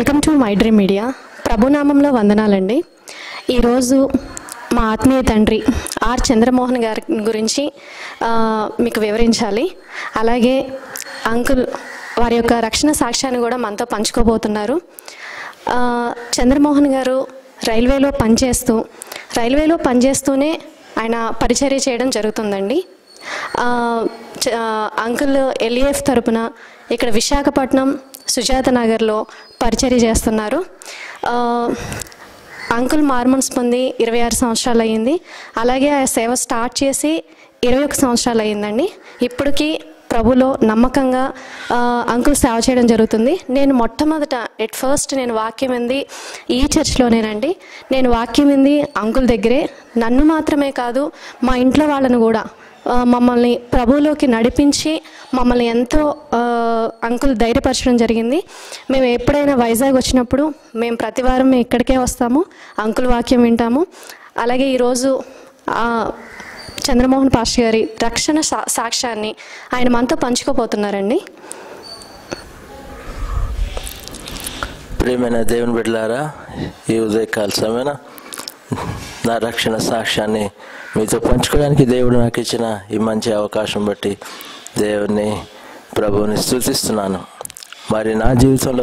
welcome to my dream media ప్రభునామంలో వందనాలండి ఈరోజు మా ఆత్మీయ తండ్రి ఆర్ చంద్రమోహన్ గారి గురించి ఆ, మీకు వివరించాలి అలాగే అంకుల్ వారి యొక్క రక్షణ సాక్ష్యాన్ని కూడా మనతో పంచుకోబోతున్నారు ఆ, చంద్రమోహన్ గారు రైల్వేలో పనిచేస్తూ రైల్వేలో పనిచేస్తూనే ఆయన పరిచర్య చేయడం జరుగుతుందండి ఆ, చ- ఆ, అంకుల్ ఎల్ఈఎఫ్ తరపున ఇక్కడ విశాఖపట్నం సుజాత నగర్లో పరిచర్య చేస్తున్నారు ఆ, అంకుల్ మార్మన్స్ పొంది ఇరవై ఆరు సంవత్సరాలు అయ్యింది అలాగే ఆ సేవ స్టార్ట్ చేసి ఇరవై ఒక సంవత్సరాలు అయ్యిందండి ఇప్పటికీ ప్రభులో నమ్మకంగా ఆ, అంకుల్ సేవ చేయడం జరుగుతుంది నేను మొట్టమొదట ఎట్ ఫస్ట్ నేను వాక్యం వింది ఈ చర్చ్లోనేనండి నేను వాక్యం వింది అంకుల్ దగ్గరే నన్ను మాత్రమే కాదు మా ఇంట్లో వాళ్ళను కూడా ఆ, మమ్మల్ని ప్రభువులోకి నడిపించి మమ్మల్ని ఎంతో ఆ, అంకుల్ ధైర్యపరచడం జరిగింది మేము ఎప్పుడైనా వైజాగ్ వచ్చినప్పుడు మేము ప్రతి వారం మేము ఇక్కడికే వస్తాము అంకుల్ వాక్యం వింటాము అలాగే ఈరోజు ఆ, చంద్రమోహన్ పాస్టర్ గారి రక్షణ సా సాక్ష్యాన్ని ఆయన మనతో పంచుకోబోతున్నారండి ప్రియమైన దేవుని బిడ్డలారా ఈ ఉదయకాల సమయన నా రక్షణ సాక్ష్యాన్ని మీతో పంచుకోవడానికి దేవుడు నాకు ఇచ్చిన ఈ మంచి అవకాశం బట్టి దేవుని ప్రభువుని స్థుతిస్తున్నాను మరి నా జీవితంలో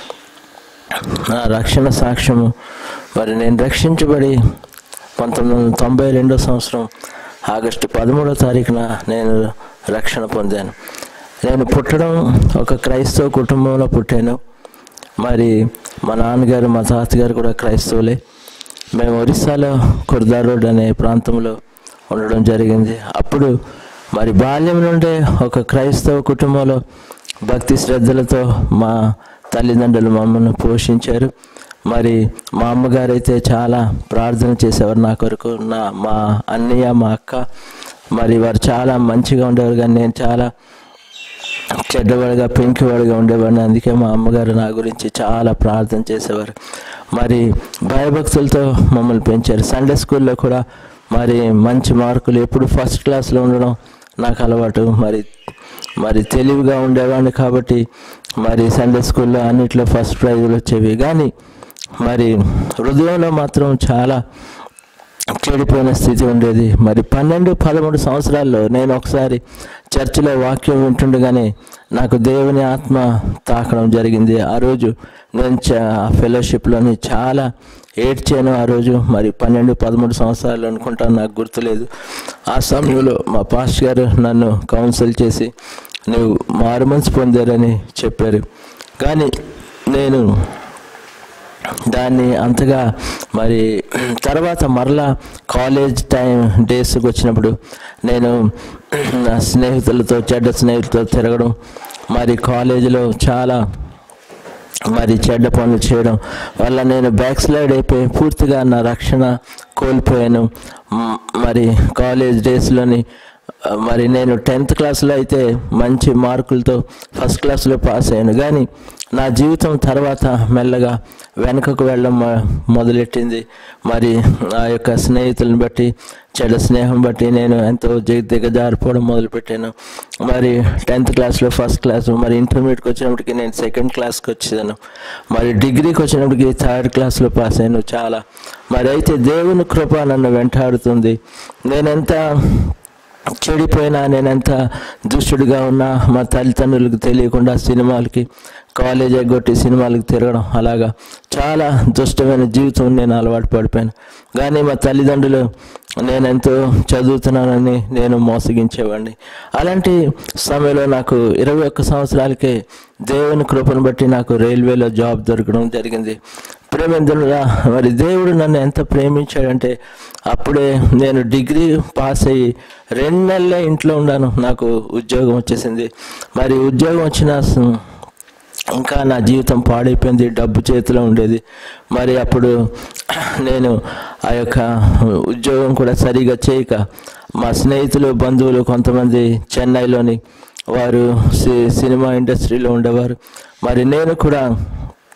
నా రక్షణ సాక్ష్యము మరి నేను రక్షించబడి పంతొమ్మిది వందల తొంభై రెండో సంవత్సరం ఆగస్టు పదమూడో తారీఖున నేను రక్షణ పొందాను నేను పుట్టడం ఒక క్రైస్తవ కుటుంబంలో పుట్టాను మరి మా నాన్నగారు మా తాతగారు కూడా క్రైస్తవులే మేము ఒరిస్సాలో కుర్దా రోడ్ అనే ప్రాంతంలో ఉండడం జరిగింది అప్పుడు మరి బాల్యం నుండే ఒక క్రైస్తవ కుటుంబంలో భక్తి శ్రద్ధలతో మా తల్లిదండ్రులు మమ్మల్ని పోషించారు మరి మా అమ్మగారు అయితే చాలా ప్రార్థన చేసేవారు నా కొరకు నా మా అన్నయ్య మా అక్క మరి వారు చాలా మంచిగా ఉండేవారు కానీ నేను చాలా చెడ్డవాడిగా పెంకివాడిగా ఉండేవాడిని అందుకే మా అమ్మగారు నా గురించి చాలా ప్రార్థన చేసేవారు మరి భయభక్తులతో మమ్మల్ని పెంచారు సండే స్కూల్లో కూడా మరి మంచి మార్కులు ఎప్పుడు ఫస్ట్ క్లాస్లో ఉండడం నాకు అలవాటు మరి మరి తెలివిగా ఉండేవాడిని కాబట్టి మరి సండే స్కూల్లో అన్నిట్లో ఫస్ట్ ప్రైజులు వచ్చేవి కానీ మరి హృదయంలో మాత్రం చాలా చెడిపోయిన స్థితి ఉండేది మరి పన్నెండు పదమూడు సంవత్సరాల్లో నేను ఒకసారి చర్చిలో వాక్యం వింటుండగానే నాకు దేవుని ఆత్మ తాకడం జరిగింది ఆ రోజు నేను చ- ఆ ఫెలోషిప్లోని చాలా ఏడ్చాను ఆ రోజు మరి పన్నెండు పదమూడు సంవత్సరాలు అనుకుంటాను నాకు గుర్తులేదు ఆ సమయంలో మా పాస్ట్ గారు నన్ను కౌన్సిల్ చేసి నువ్వు మారుమనసు పొందారని చెప్పారు కానీ నేను దాన్ని అంతగా మరి తర్వాత మరలా కాలేజ్ టైం డేస్కి వచ్చినప్పుడు నేను నా స్నేహితులతో చెడ్డ స్నేహితులతో తిరగడం మరి కాలేజీలో చాలా మరి చెడ్డ పనులు చేయడం వల్ల నేను బ్యాక్ స్లైడ్ అయిపోయి పూర్తిగా నా రక్షణ కోల్పోయాను మ్, మరి కాలేజ్ డేస్లోని ఆ, మరి నేను టెన్త్ క్లాస్లో అయితే మంచి మార్కులతో ఫస్ట్ క్లాస్లో పాస్ అయ్యాను కానీ నా జీవితం తర్వాత మెల్లగా వెనుకకు వెళ్ళడం మొ- మొదలెట్టింది మరి ఆ యొక్క స్నేహితులను బట్టి చెడ్డ స్నేహం బట్టి నేను ఎంతో జి- దిగజారిపోవడం మొదలుపెట్టాను మరి టెన్త్ క్లాస్లో ఫస్ట్ క్లాస్ మరి ఇంటర్మీడియట్కి వచ్చినప్పటికి నేను సెకండ్ క్లాస్కి వచ్చేదాను మరి డిగ్రీకి వచ్చినప్పటికి థర్డ్ క్లాస్లో పాస్ అయ్యాను చాలా మరి అయితే దేవుని కృప నన్ను వెంటాడుతుంది నేనెంత చెడిపోయినా నేను ఎంత దుష్టుడిగా ఉన్నా మా తల్లిదండ్రులకు తెలియకుండా సినిమాలకి కాలేజ్ ఎగ్గొట్టి సినిమాలకు తిరగడం అలాగా చాలా దుష్టమైన జీవితం నేను అలవాటు పడిపోయాను కానీ మా తల్లిదండ్రులు నేను ఎంతో చదువుతున్నానని నేను మోసగించేవాడిని అలాంటి సమయంలో నాకు ఇరవై ఒక్క సంవత్సరాలకే దేవుని కృపను బట్టి నాకు రైల్వేలో జాబ్ దొరకడం జరిగింది ప్రేమిందులుగా మరి దేవుడు నన్ను ఎంత ప్రేమించాడంటే అప్పుడే నేను డిగ్రీ పాస్ అయ్యి రెండు నెలలే ఇంట్లో ఉన్నాను నాకు ఉద్యోగం వచ్చేసింది మరి ఉద్యోగం వచ్చిన స- ఇంకా నా జీవితం పాడైపోయింది డబ్బు చేతిలో ఉండేది మరి అప్పుడు నేను ఆ యొక్క ఉద్యోగం కూడా సరిగా చేయక మా స్నేహితులు బంధువులు కొంతమంది చెన్నైలోని వారు సి- సినిమా ఇండస్ట్రీలో ఉండేవారు మరి నేను కూడా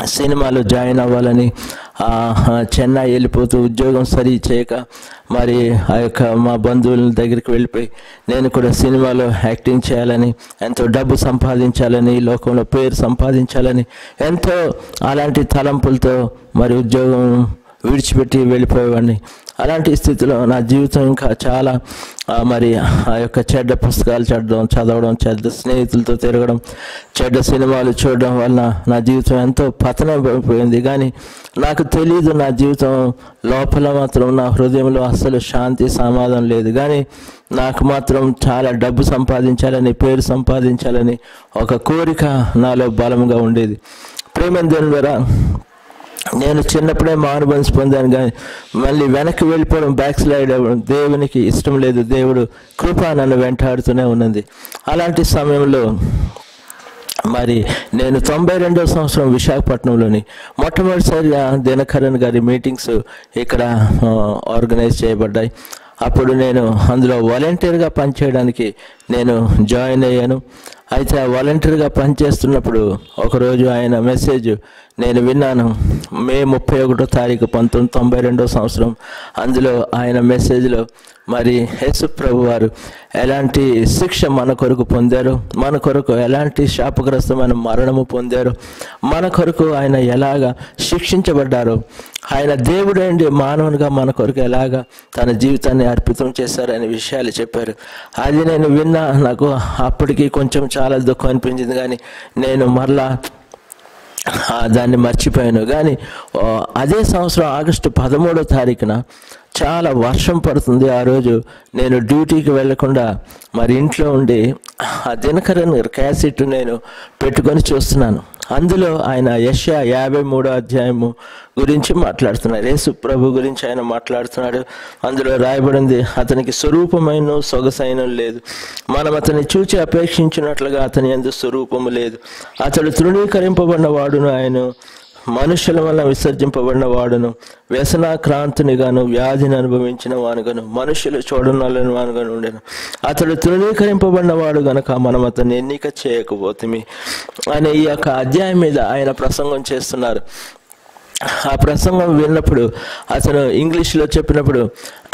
సినిమాలో జాయిన్ అవ్వాలని ఆ, ఆ, చెన్నై వెళ్ళిపోతూ ఉద్యోగం సరి చేయక మరి ఆ యొక్క మా బంధువుల దగ్గరికి వెళ్ళిపోయి నేను కూడా సినిమాలో యాక్టింగ్ చేయాలని ఎంతో డబ్బు సంపాదించాలని ఈ లోకంలో పేరు సంపాదించాలని ఎంతో అలాంటి తలంపులతో మరి ఉద్యోగం విడిచిపెట్టి వెళ్ళిపోయేవాడిని అలాంటి స్థితిలో నా జీవితం ఇంకా చాలా ఆ, మరి ఆ యొక్క చెడ్డ పుస్తకాలు చదవడం చదవడం చెడ్డ స్నేహితులతో తిరగడం చెడ్డ సినిమాలు చూడడం వల్ల నా జీవితం ఎంతో పతనం అయిపోయింది కానీ నాకు తెలియదు నా జీవితం లోపల మాత్రం నా హృదయంలో అస్సలు శాంతి సమాధానం లేదు కానీ నాకు మాత్రం చాలా డబ్బు సంపాదించాలని పేరు సంపాదించాలని ఒక కోరిక నాలో బలంగా ఉండేది ప్రేమ దేవుని ద్వారా నేను చిన్నప్పుడే మారుమనసు పొందాను కానీ మళ్ళీ వెనక్కి వెళ్ళిపోవడం బ్యాక్ స్లైడ్ అవ్వడం దేవునికి ఇష్టం లేదు దేవుడు కృప నన్ను వెంటాడుతూనే ఉన్నది అలాంటి సమయంలో మరి నేను తొంభై రెండవ సంవత్సరం విశాఖపట్నంలోని మొట్టమొదటిసారిగా దినకరణ్ గారి మీటింగ్స్ ఇక్కడ ఆ, ఆర్గనైజ్ చేయబడ్డాయి అప్పుడు నేను అందులో వాలంటీర్గా పనిచేయడానికి నేను జాయిన్ అయ్యాను అయితే ఆ వాలంటీర్గా పనిచేస్తున్నప్పుడు ఒకరోజు ఆయన మెసేజ్ నేను విన్నాను మే ముప్పై ఒకటో తారీఖు పంతొమ్మిది తొంభై రెండో సంవత్సరం అందులో ఆయన మెసేజ్లో మరి యేసు ప్రభు వారు ఎలాంటి శిక్ష మన కొరకు పొందారు మన కొరకు ఎలాంటి శాపగ్రస్తమైన మరణము పొందారు మన కొరకు ఆయన ఎలాగా శిక్షించబడ్డారు ఆయన దేవుడండి మానవునిగా మన కొరకు ఎలాగా తన జీవితాన్ని అర్పితం చేశారనే విషయాలు చెప్పారు అది నేను విన్నా నాకు అప్పటికి కొంచెం చాలా దుఃఖం అనిపించింది కానీ నేను మరలా ఆ, దాన్ని మర్చిపోయాను కానీ ఆ, అదే సంవత్సరం ఆగస్టు పదమూడో తారీఖున చాలా వర్షం పడుతుంది ఆ రోజు నేను డ్యూటీకి వెళ్లకుండా మరి ఇంట్లో ఉండి ఆ దినకరన్ క్యాసెట్ నేను పెట్టుకొని చూస్తున్నాను అందులో ఆయన యశ యాభై మూడో అధ్యాయము గురించి మాట్లాడుతున్నారు యేసు ప్రభు గురించి ఆయన మాట్లాడుతున్నాడు అందులో రాయబడింది అతనికి స్వరూపమైన సొగసైన లేదు మనం అతన్ని చూచి అపేక్షించినట్లుగా అతని ఎందు స్వరూపము లేదు అతడు తృణీకరింపబడిన వాడును ఆయన మనుషుల వల్ల విసర్జింపబడిన వాడును వ్యసనాక్రాంతుని గాను వ్యాధిని అనుభవించిన వానుగాను మనుషులు చూడనలని వానుగాను ఉండెను అతడు తృణీకరింపబడిన వాడు గనక మనం అతన్ని ఎన్నిక చేయకపోతుంది అనే ఈ యొక్క అధ్యాయం మీద ఆయన ప్రసంగం చేస్తున్నారు ఆ ప్రసంగం విన్నప్పుడు అతను ఇంగ్లీష్లో చెప్పినప్పుడు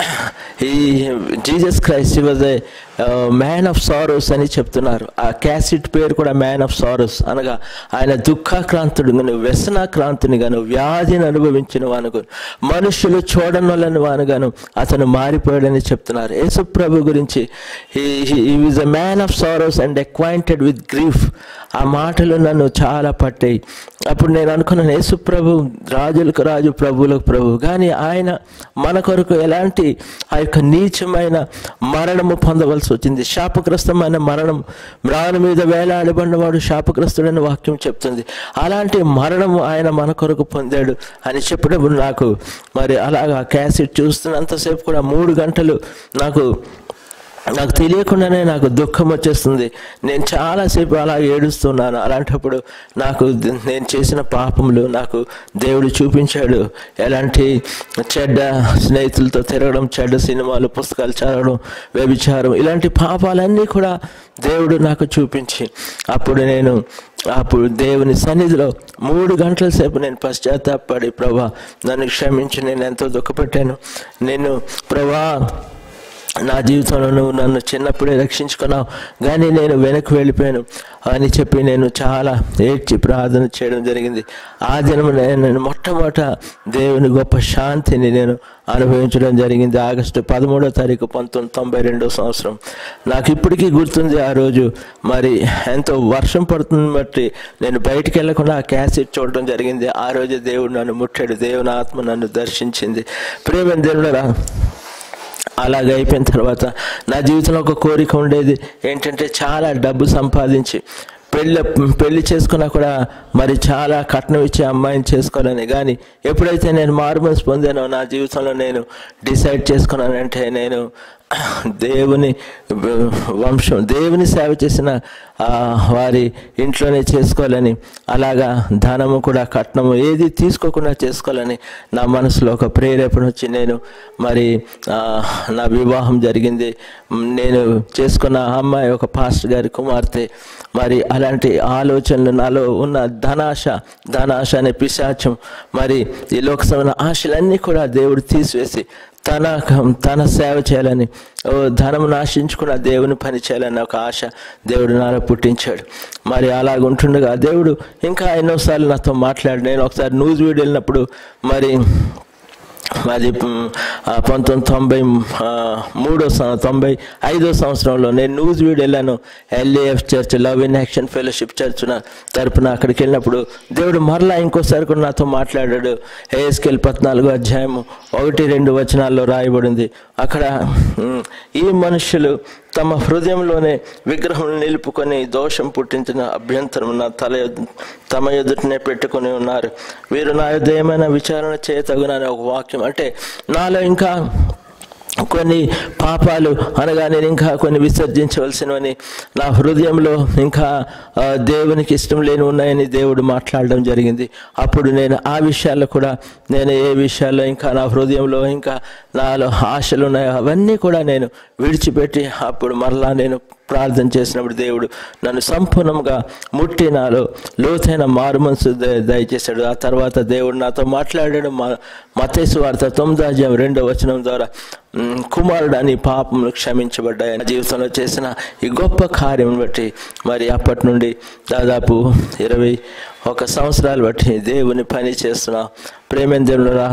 ఈ Jesus Christ was a man of sorrows అని చెప్తున్నారు ఆ క్యాసిట్ పేరు కూడా మ్యాన్ ఆఫ్ సారోస్ అనగా ఆయన దుఃఖాక్రాంతుడు గాను వ్యసనాక్రాంతుని గాను వ్యాధిని అనుభవించిన వానుగాను మనుషులు చూడనొలని వానుగాను అతను మారిపోయాడని చెప్తున్నారు యేసు ప్రభు గురించి ఈ is a man of sorrows and acquainted with grief ఆ మాటలు నన్ను చాలా పట్టాయి అప్పుడు నేను అనుకున్నాను యేసు ప్రభు రాజులకు రాజు ప్రభువులకు ప్రభు కానీ ఆయన మన కొరకు ఎలాంటి ఆ యొక్క నీచమైన మరణము పొందవలసి వచ్చింది శాపగ్రస్తమైన మరణం మ్రాను మీద వేలాడబడిన వాడు శాపగ్రస్తుడని వాక్యం చెప్తుంది అలాంటి మరణము ఆయన మన కొరకు పొందాడు అని చెప్పినప్పుడు నాకు మరి అలాగా క్యాసెట్ చూస్తున్నంతసేపు కూడా మూడు గంటలు నాకు నాకు తెలియకుండానే నాకు దుఃఖం వచ్చేస్తుంది నేను చాలాసేపు అలా ఏడుస్తున్నాను అలాంటప్పుడు నాకు ద- నేను చేసిన పాపములు నాకు దేవుడు చూపించాడు ఎలాంటి చెడ్డ స్నేహితులతో తిరగడం చెడ్డ సినిమాలు పుస్తకాలు చదవడం వ్యభిచారం ఇలాంటి పాపాలన్నీ కూడా దేవుడు నాకు చూపించి అప్పుడు నేను అప్పుడు దేవుని సన్నిధిలో మూడు గంటల సేపు నేను పశ్చాత్తాపడి ప్రభా నన్ను క్షమించి నేను ఎంతో దుఃఖపెట్టాను నేను ప్రభా నా జీవితంలో నువ్వు నన్ను చిన్నప్పుడే రక్షించుకున్నావు కానీ నేను వెనక్కి వెళ్ళిపోయాను అని చెప్పి నేను చాలా ఏడ్చి ప్రార్థన చేయడం జరిగింది ఆ దినం నేను మొట్టమొదట దేవుని గొప్ప శాంతిని నేను అనుభవించడం జరిగింది ఆగస్టు పదమూడో తారీఖు పంతొమ్మిది తొంభై రెండో సంవత్సరం నాకు ఇప్పటికీ గుర్తుంది ఆ రోజు మరి ఎంతో వర్షం పడుతుంది బట్టి నేను బయటికి వెళ్ళకుండా ఆ క్యాసెట్ చూడడం జరిగింది ఆ రోజు దేవుడు నన్ను ముట్టాడు దేవుని ఆత్మ నన్ను దర్శించింది ప్రేమ దేవుడరా అలాగ అయిపోయిన తర్వాత నా జీవితంలో ఒక కోరిక ఉండేది ఏంటంటే చాలా డబ్బు సంపాదించి పెళ్ళి పెళ్లి చేసుకున్నా కూడా మరి చాలా కట్నం ఇచ్చే అమ్మాయిని చేసుకోవాలని కానీ ఎప్పుడైతే నేను మారుమనసు పొందానో నా జీవితంలో నేను డిసైడ్ చేసుకున్నానంటే నేను దేవుని వంశం దేవుని సేవ చేసిన ఆ, వారి ఇంట్లోనే చేసుకోవాలని అలాగా ధనము కూడా కట్నము ఏది తీసుకోకుండా చేసుకోవాలని నా మనసులో ఒక ప్రేరేపణ వచ్చి నేను మరి ఆ, నా వివాహం జరిగింది నేను చేసుకున్న అమ్మాయి ఒక పాస్టర్ గారి కుమార్తె మరి అలాంటి ఆలోచనలు నాలో ఉన్న ధనాశ ధనాశ అనే పిశాచం మరి ఈ లోకసమైన ఆశలన్నీ కూడా దేవుడు తీసివేసి తన తన సేవ చేయాలని ఓ ధనము నాశించుకున్న దేవుని పని చేయాలని ఒక ఆశ దేవుడు నాలో పుట్టించాడు మరి అలాగుంటుండగా దేవుడు ఇంకా ఎన్నోసార్లు నాతో మాట్లాడు నేను ఒకసారి న్యూస్ వీడియో వెళ్ళినప్పుడు మరి మాది మ్, ఆ, పంతొమ్మిది తొంభై ఆ, మూడో సం- తొంభై ఐదో సంవత్సరంలో నేను న్యూస్ వీడ్ వెళ్ళాను LAF church love in action fellowship church నా తరపున అక్కడికి వెళ్ళినప్పుడు దేవుడు మరలా ఇంకోసారి కూడా నాతో మాట్లాడాడు ఏఎస్కెల్ పద్నాలుగో అధ్యాయము ఒకటి రెండు వచనాల్లో రాయబడింది అక్కడ మ్, ఈ మనుషులు తమ హృదయంలోనే విగ్రహం నిలుపుకొని దోషం పుట్టించిన అభ్యంతరం నా తల ఎదు- తమ ఎదుటనే పెట్టుకొని ఉన్నారు వీరు నా యొద్ద ఏమైనా విచారణ చేయతగునని ఒక వాక్యం అంటే నాలో ఇంకా కొన్ని పాపాలు అనగా నేను ఇంకా కొన్ని విసర్జించవలసినవని నా హృదయంలో ఇంకా ఆ, దేవునికి ఇష్టం లేని ఉన్నాయని దేవుడు మాట్లాడడం జరిగింది అప్పుడు నేను ఆ విషయాల్లో కూడా నేను ఏ విషయాల్లో ఇంకా నా హృదయంలో ఇంకా నాలో ఆశలు ఉన్నాయో అవన్నీ కూడా నేను విడిచిపెట్టి అప్పుడు మరలా నేను ప్రార్థన చేసినప్పుడు దేవుడు నన్ను సంపూర్ణంగా ముట్టి నాలో లోతైన మారు మనసు దయ- దయచేశాడు ఆ తర్వాత దేవుడు నాతో మాట్లాడాడు మా మతేసు వార్త తొమ్మిదో అధ్యాయం రెండో వచనం ద్వారా "ఉమ్, కుమారుడు అని పాపములు క్షమించబడ్డాయి నా జీవితంలో చేసిన ఈ గొప్ప కార్యం బట్టి మరి అప్పటి నుండి దాదాపు ఇరవై ఒక సంవత్సరాలు బట్టి దేవుని పని చేస్తున్నా ప్రేమేంద్రులరా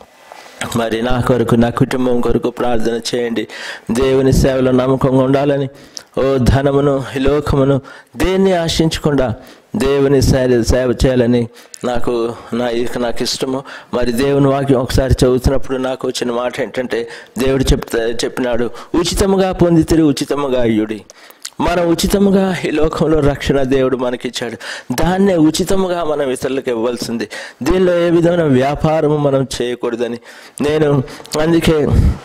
మరి నా కొరకు నా కుటుంబం కొరకు ప్రార్థన చేయండి దేవుని సేవలో నమ్మకంగా ఉండాలని ఓ ధనమును ఈ లోకమును దేన్ని ఆశించకుండా దేవుని సేవ సేవ చేయాలని నాకు నా నాకు ఇష్టము మరి దేవుని వాక్యం ఒకసారి చదువుతున్నప్పుడు నాకు వచ్చిన మాట ఏంటంటే దేవుడు చెప్తా చెప్పినాడు ఉచితముగా పొందితిరి ఉచితముగా అయ్యుడి మనం ఉచితముగా ఈ లోకంలో రక్షణ దేవుడు మనకిచ్చాడు దాన్నే ఉచితముగా మనం ఇతరులకు ఇవ్వాల్సింది దీనిలో ఏ విధమైన వ్యాపారము మనం చేయకూడదని నేను అందుకే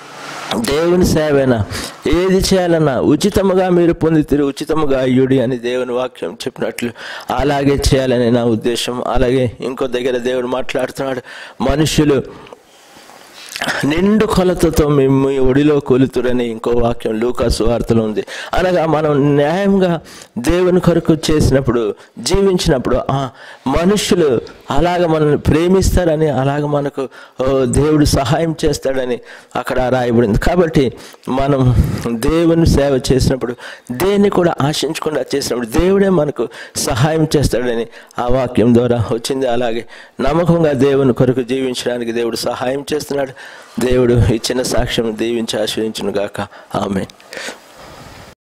దేవుని సేవైనా ఏది చేయాలన్నా ఉచితముగా మీరు పొందితిరు ఉచితముగా అయ్యుడి అని దేవుని వాక్యం చెప్పినట్లు అలాగే చేయాలని నా ఉద్దేశం అలాగే ఇంకో దగ్గర దేవుడు మాట్లాడుతున్నాడు మనుషులు నిండు కొలతతో మేము మీ ఒడిలో కొలుతురని ఇంకో వాక్యం లూకాసు వార్తలో ఉంది అనగా మనం న్యాయంగా దేవుని కొరకు చేసినప్పుడు జీవించినప్పుడు ఆ మనుషులు అలాగ మనల్ని ప్రేమిస్తారని అలాగ మనకు ఓ, దేవుడు సహాయం చేస్తాడని అక్కడ రాయబడింది కాబట్టి మనం దేవుని సేవ చేసినప్పుడు దేన్ని కూడా ఆశించకుండా చేసినప్పుడు దేవుడే మనకు సహాయం చేస్తాడని ఆ వాక్యం ద్వారా వచ్చింది అలాగే నమ్మకంగా దేవుని కొరకు జీవించడానికి దేవుడు సహాయం చేస్తున్నాడు దేవుడు ఇచ్చిన సాక్ష్యం దీవించి ఆశ్రయించును గాక ఆమె